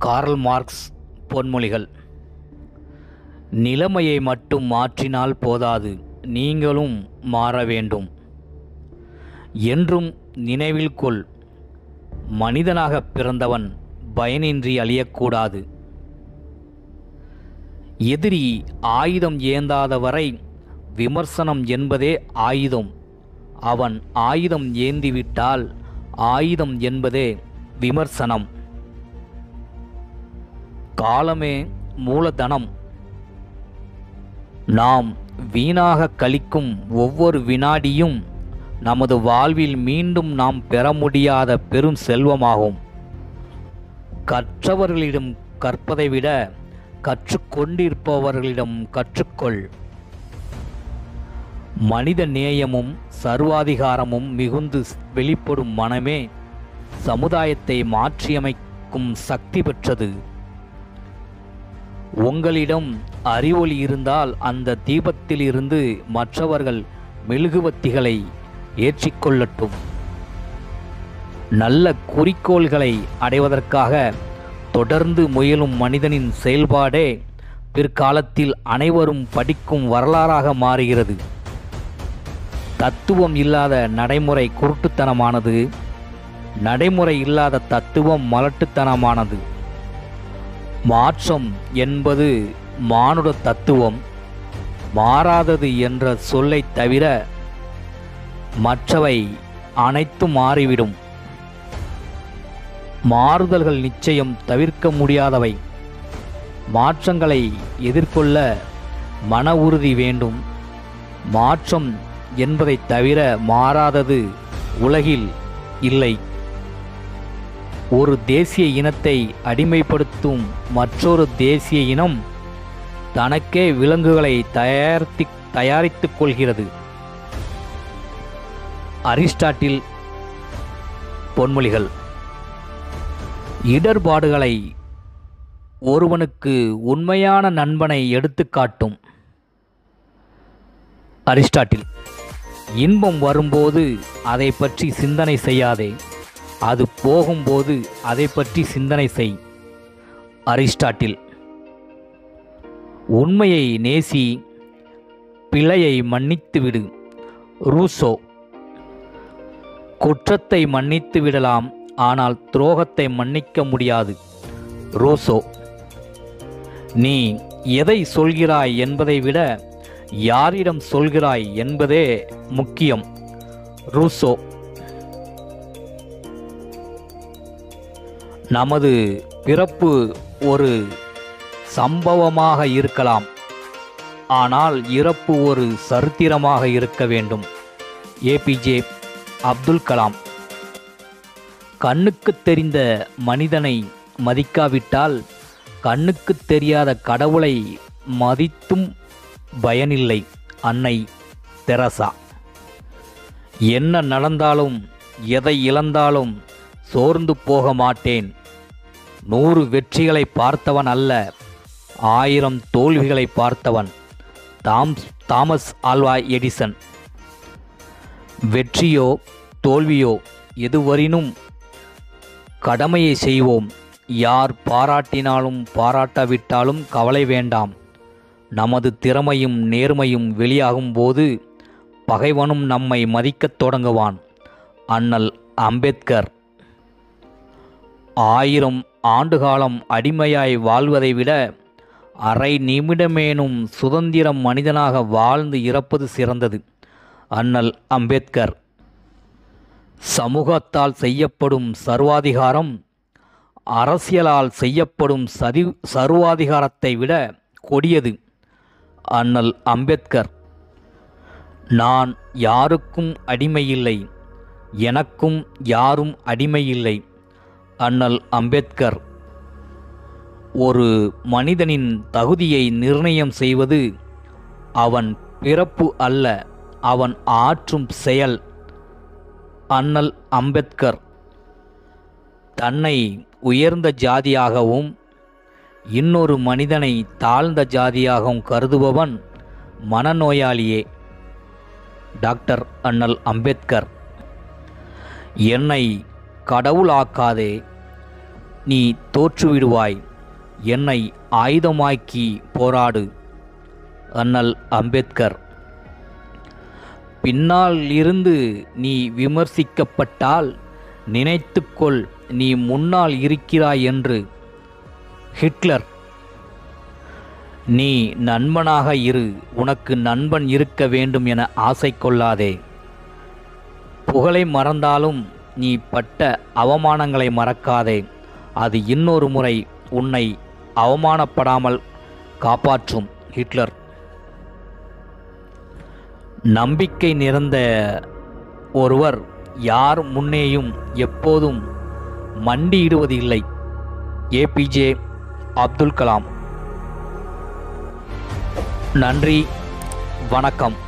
Karl Marx பொன்மொழிகள் நிலைமையை மட்டும் மாற்றினால் போதாது நீங்களும் மாற வேண்டும் என்றும் நினைவில் கொள் மனிதனாக பிறந்தவன் பயனின்றி அழியக்கூடாது எதிரி ஆயுதம் ஏந்தாத வரை விமர்சனம் என்பதே ஆயுதம் அவன் ஆயுதம் ஏந்திவிட்டால் ஆயுதம் என்பதே விமர்சனம் காலமே மூலதனம் நாம் வீணாக கழிக்கும் ஒவ்வொரு வினாடியும் நமது வாழ்வில் மீண்டும் நாம் பெற முடியாத பெரும் செல்வமாகும் கற்றவர்களிடம் கற்பதை விட கற்றுக்கொண்டிருப்பவர்களிடம் கற்றுக்கொள் மனித நேயமும் சர்வாதிகாரமும் மிகுந்து வெளிப்படும் மனமே சமுதாயத்தை மாற்றியமைக்கும் சக்தி பெற்றது உங்களிடம் அறிவொளி இருந்தால் அந்த தீபத்தில் இருந்து மற்றவர்கள் மெழுகுவத்திகளை ஏற்றிக்கொள்ளட்டும் நல்ல குறிக்கோள்களை அடைவதற்காக தொடர்ந்து முயலும் மனிதனின் செயல்பாடே பிற்காலத்தில் அனைவரும் படிக்கும் வரலாறாக மாறுகிறது தத்துவம் இல்லாத நடைமுறை குருட்டுத்தனமானது நடைமுறை இல்லாத தத்துவம் மலட்டுத்தனமானது மாற்றம் என்பது மானுட தத்துவம் மாறாதது என்ற சொல்லைத் தவிர மற்றவை அனைத்தும் மாறிவிடும் மாறுதல்கள் நிச்சயம் தவிர்க்க முடியாதவை மாற்றங்களை எதிர்கொள்ள மன உறுதி வேண்டும் மாற்றம் என்பதைத் தவிர மாறாதது உலகில் இல்லை ஒரு தேசிய இனத்தை அடிமைப்படுத்தும் மற்றொரு தேசிய இனம் தனக்கே விலங்குகளை தயாரித்து தயாரித்துக் கொள்கிறது அரிஸ்டாட்டில் பொன்மொழிகள் இடர்பாடுகளை ஒருவனுக்கு உண்மையான நண்பனை எடுத்துக்காட்டும் அரிஸ்டாட்டில் இன்பம் வரும்போது அதை பற்றி சிந்தனை செய்யாதே அது போகும்போது அதை பற்றி சிந்தனை செய் அரிஸ்டாட்டில் உண்மையை நேசி பிழையை மன்னித்துவிடு ரூசோ குற்றத்தை மன்னித்து விடலாம் ஆனால் துரோகத்தை மன்னிக்க முடியாது ரூசோ நீ எதை சொல்கிறாய் என்பதை விட யாரிடம் சொல்கிறாய் என்பதே முக்கியம் ரூசோ நமது பிறப்பு ஒரு சம்பவமாக இருக்கலாம் ஆனால் இறப்பு ஒரு சரித்திரமாக இருக்க வேண்டும் ஏபிஜே அப்துல் கலாம் கண்ணுக்கு தெரிந்த மனிதனை மதிக்காவிட்டால் கண்ணுக்கு தெரியாத கடவுளை மதித்தும் பயனில்லை அன்னை தெரசா என்ன நடந்தாலும் எதை இழந்தாலும் சோர்ந்து போக மாட்டேன் நூறு வெற்றிகளை பார்த்தவன் அல்ல ஆயிரம் தோல்விகளை பார்த்தவன் தாம் தாமஸ் ஆல்வா எடிசன் வெற்றியோ தோல்வியோ எதுவரினும் கடமையை செய்வோம் யார் பாராட்டினாலும் பாராட்டாவிட்டாலும் கவலை வேண்டாம் நமது திறமையும் நேர்மையும் வெளியாகும்போது பகைவனும் நம்மை மதிக்கத் தொடங்குவான் அண்ணல் அம்பேத்கர் ஆயிரம் ஆண்டுகாலம் அடிமையாய் வாழ்வதை விட அரை நிமிடமேனும் சுதந்திரம் மனிதனாக வாழ்ந்து இறப்பது சிறந்தது அண்ணல் அம்பேத்கர் சமூகத்தால் செய்யப்படும் சர்வாதிகாரம் அரசியலால் செய்யப்படும் சதி சர்வாதிகாரத்தை விட கொடியது அண்ணல் அம்பேத்கர் நான் யாருக்கும் அடிமையில்லை எனக்கும் யாரும் அடிமையில்லை அண்ணல் அம்பேத்கர் ஒரு மனிதனின் தகுதியை நிர்ணயம் செய்வது அவன் பிறப்பு அல்ல அவன் ஆற்றும் செயல் அண்ணல் அம்பேத்கர் தன்னை உயர்ந்த ஜாதியாகவும் இன்னொரு மனிதனை தாழ்ந்த ஜாதியாகவும் கருதுபவன் மனநோயாளியே டாக்டர் அண்ணல் அம்பேத்கர் என்னை கடவுளாக்காதே நீ தோற்றுவிடுவாய் என்னை ஆயுதமாக்கி போராடு அண்ணல் அம்பேத்கர் பின்னால் இருந்து நீ விமர்சிக்கப்பட்டால் நினைத்துக்கொள் நீ முன்னால் இருக்கிறாய் என்று ஹிட்லர் நீ நண்பனாக இரு உனக்கு நண்பன் இருக்க வேண்டும் என ஆசை கொள்ளாதே புகழை மறந்தாலும் நீ பட்ட அவமானங்களை மறக்காதே அது இன்னொரு முறை உன்னை அவமானப்படாமல் காப்பாற்றும் ஹிட்லர் நம்பிக்கை நிறைந்த ஒருவர் யார் முன்னேயும் எப்போதும் மண்டியிடுவதில்லை ஏபிஜே அப்துல் கலாம் நன்றி வணக்கம்